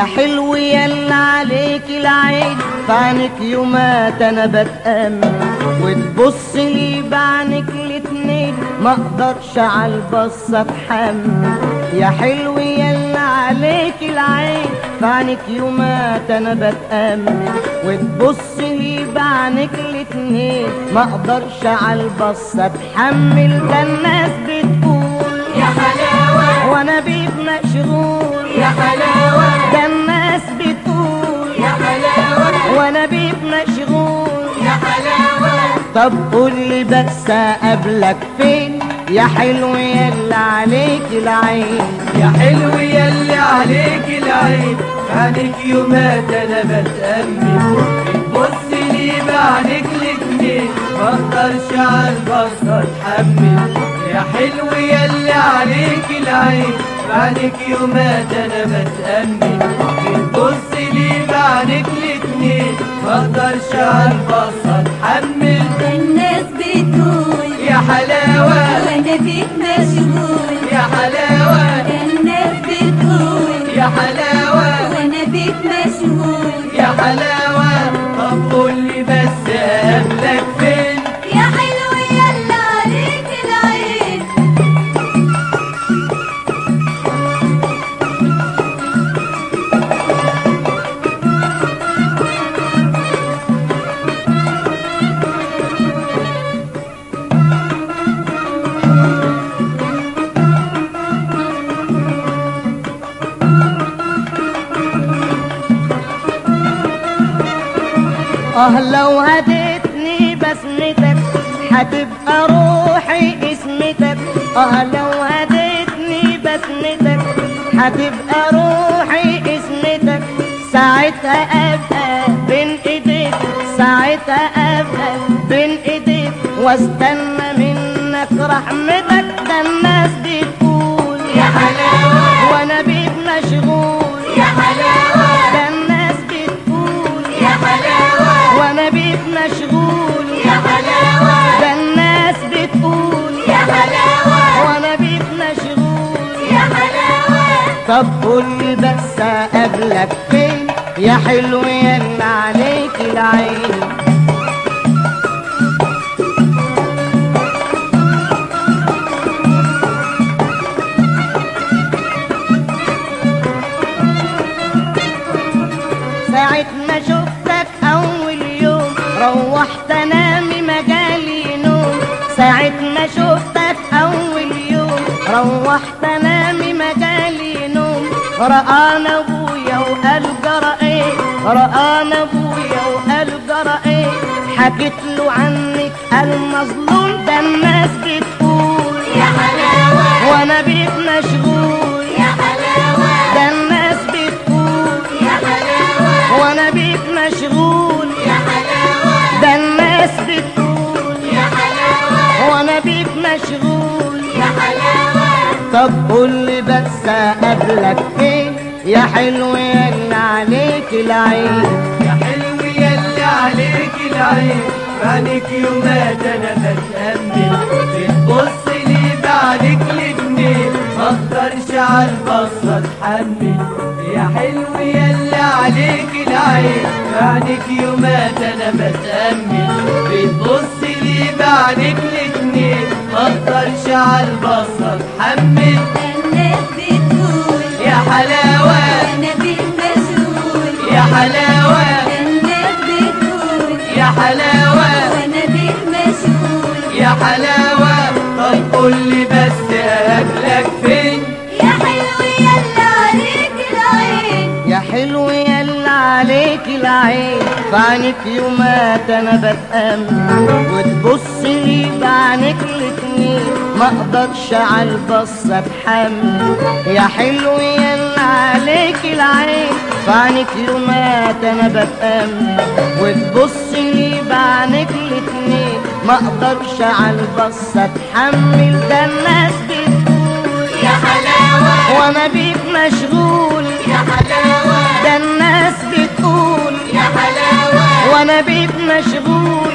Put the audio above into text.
يا حلو يلا عليك العين فعنك يومات انا بتأمل وتبص لي بعينك الاتنين ما اقدرش على البصة اتحمل يا حلو يلا عليك العين فعنك يومات انا بتأمل وتبص لي بعينك الاتنين ما اقدرش على البصة اتحمل ده الناس بتقول يا حلاوة وانا بيك مشغول يا حلاوة ده الناس بتقول يا حلاوة وانا بيك مشغول يا حلاوة طب قول لي بس اقابلك فين يا حلو يلا عليك العين يا حلو يلي عليك العين عنك يومات انا بتأمل بص لي بعينك الاتنين ما اقدرش على البصة اتحمل يا حلو يلي عليك العين عنك يومات انا بتأمل بص لي بعينك الاتنين ما اقدرش على البصة اتحمل الناس بتقول يا حلاوة وانا بيك مشغول يا حلاوة الناس بتقول يا حلاوة وانا بيك مشغول يا حلاوة طب قول لي بس قبلك فين يا حلو يلا عليك العين اه لو هديتني بسمتك هتبقى روحي اسمتك اه لو هديتني بسمتك هتبقى روحي اسمتك ساعتها ابقى بين ايديك ساعتها ابقى بين ايديك واستنى منك رحمتك ده الناس بتقول يا حلاوة وانا بيك مشغول يا حلاوة ده الناس بتقول يا حلاوة وانا بيك مشغول يا حلاوة ده الناس بتقول يا حلاوة وانا بيك مشغول يا حلاوة طب قول لي بس اقابلك فين يا حلو يلا عليك العين ساعة ما شفتك أول يوم روحت أنام مجالي نوم ساعة ما شفتك أول يوم روحت أنام مجالي نوم رآنا أبويا وقال جرى إيه رآنا أبويا وقال جرى إيه حكيت له عنك المظلوم ده الناس بتقول يا حلاوة وأنا بيك مشغول يا حلاوة ده الناس بتقول يا حلاوة وانا بيك مشغول يا حلاوة ده الناس بتقول يا حلاوة وانا بيك مشغول يا حلاوة طب قول لي بس اقابلك فين يا حلو يلا عليك العين يا حلو يلي عليك العين بعدك يومات انا بتأمل بتبص لي بعدك الاتنين ما اقدرش على البصة اتحمل يا حلو يلي عليك العين بعدك يومات انا بتأمل بتبص لي بعدك الاتنين ما اقدرش على البصة اتحمل الناس بتقول يا حلاوة وانا بيك مشغول يا حلاوة الناس بتقول يا حلاوة وانا بيك مشغول يا حلاوة طب قول لي بس أقابلك فين يا حلو يلا عليك العين يا حلو يلا عليك العين فعنك يومات انا بتأمل وتبص لي بعينك الاتنين ما اقدرش على البصة اتحمل يا حلو يلا عليك العين فعنك يومات انا بتأمل وتبص لي بعينك الاتنين ما اقدرش على البصة اتحمل ده الناس بتقول يا حلاوة وانا بيك مشغول يا حلاوة ده الناس بتقول يا حلاوة وانا بيك مشغول